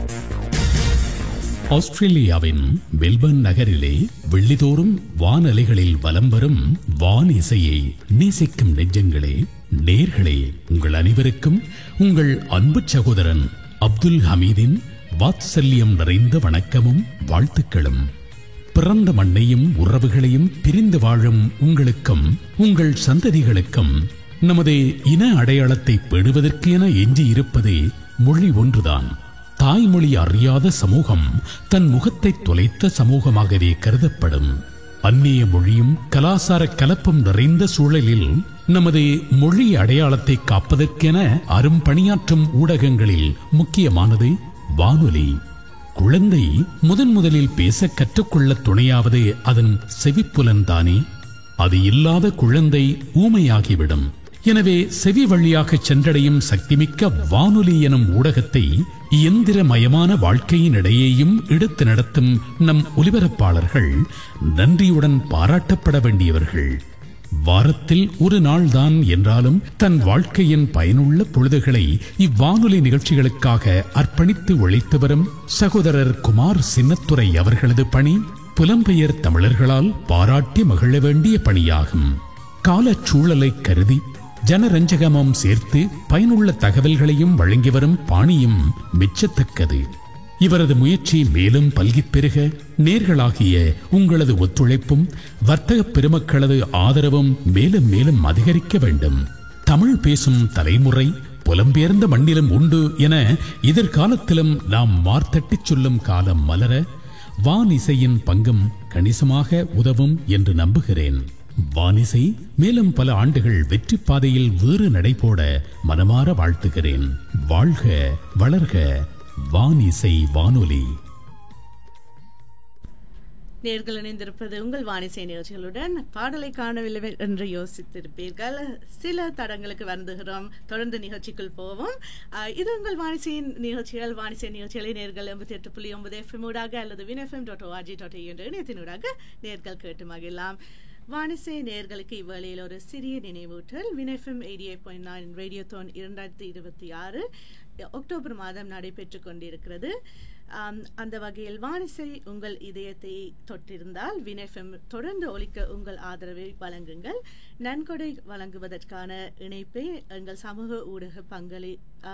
ஆஸ்திரேலியாவின் மெல்பர்ன் நகரிலே வெள்ளிதோறும் வானலைகளில் வலம் வரும் வான் இசையை நேசிக்கும் நெஞ்சங்களே நேர்களே உங்கள் அனைவருக்கும் உங்கள் அன்பு சகோதரன் அப்துல் ஹமீதின் வாத்சல்யம் நிறைந்த வணக்கமும் வாழ்த்துக்களும் பிறந்த மண்ணையும் உறவுகளையும் பிரிந்து வாழும் உங்களுக்கும் உங்கள் சந்ததிகளுக்கும் நமது இன அடையாளத்தை பெறுவதற்கு என எஞ்சி இருப்பதே மொழி ஒன்றுதான் தாய்மொழி அறியாத சமூகம் தன் முகத்தை தொலைத்த சமூகமாகவே கருதப்படும் அந்நிய மொழியும் கலாசார கலப்பும் நிறைந்த சூழலில் நமது மொழி அடையாளத்தை காப்பதற்கென அரும்பணியாற்றும் ஊடகங்களில் முக்கியமானது வானொலி குழந்தை முதன் முதலில் பேச கற்றுக்கொள்ள துணையாவது அதன் செவிப்புலன்தானே அது இல்லாத குழந்தை ஊமையாகிவிடும் எனவே செவி வழியாக சென்றடையும் சக்திமிக்க வானொலி எனும் ஊடகத்தை இயந்திரமயமான வாழ்க்கையின் இடையேயும் எடுத்து நடத்தும் நம் ஒலிபரப்பாளர்கள் நன்றியுடன் பாராட்டப்பட வேண்டியவர்கள் வாரத்தில் ஒரு நாள்தான் என்றாலும் தன் வாழ்க்கையின் பயனுள்ள பொழுதுகளை இவ்வானொலி நிகழ்ச்சிகளுக்காக அர்ப்பணித்து உழைத்து வரும் சகோதரர் குமார் சின்னத்துரை அவர்களது பணி புலம்பெயர் தமிழர்களால் பாராட்டி மகிழ வேண்டிய பணியாகும் காலச்சூழலை கருதி ஜனரஞ்சகமும் சேர்த்து பயனுள்ள தகவல்களையும் வழங்கி வரும் பாணியும் மெச்சத்தக்கது இவரது முயற்சி மேலும் பல்கிப் பெருக நேர்களாகிய உங்களது ஒத்துழைப்பும் வர்த்தக பெருமக்களது ஆதரவும் மேலும் மேலும் அதிகரிக்க வேண்டும் தமிழ் பேசும் தலைமுறை புலம்பெயர்ந்த மண்ணிலும் உண்டு என எதிர்காலத்திலும் நாம் மார்த்தட்டிச் சொல்லும் காலம் மலர வான் இசையின் பங்கும் கணிசமாக உதவும் என்று நம்புகிறேன் வானிசை மேலும் பல ஆண்டுகள் வெற்றி பாதையில் வேறு நடைபோட மனமாற வாழ்த்துகிறேன் வாழ்க வளர்க வானிசை வானொலி நேர்கள் இணைந்திருப்பது உங்கள் வானிசை நிகழ்ச்சிகளுடன் பாடலை காணவில்லை என்று யோசித்திருப்பீர்கள் சில தடங்களுக்கு வருந்துகிறோம் தொடர்ந்து நிகழ்ச்சிக்குள் போவோம் ஆஹ் இது உங்கள் வானிசையின் நிகழ்ச்சிகள் வானிசை நிகழ்ச்சிகளை நேர்கள் எண்பத்தி எட்டு புள்ளி ஒன்பது எஃப்எம் ஊடாக அல்லது வின்எஃப்எம் டாட் ஓஆர்ஜி டாட் என்ற இணையத்தினூடாக நேர்கள் கேட்டு மகிழலாம் வானிசை நேர்களுக்கு இவ்வேளையில் ஒரு சிறிய நினைவூட்டல் Win FM eighty eight point nine radio தோன் இரண்டாயிரத்தி இருபத்தி ஆறு அக்டோபர் மாதம் நடைபெற்று கொண்டிருக்கிறது ஆம், அந்த வகையில் வானிசை உங்கள் இதயத்தை தொட்டிருந்தால் வினெஃபம் தொடர்ந்து ஒலிக்க உங்கள் ஆதரவை வழங்குங்கள் நன்கொடை வழங்குவதற்கான இணைப்பை எங்கள் சமூக ஊடக பங்களி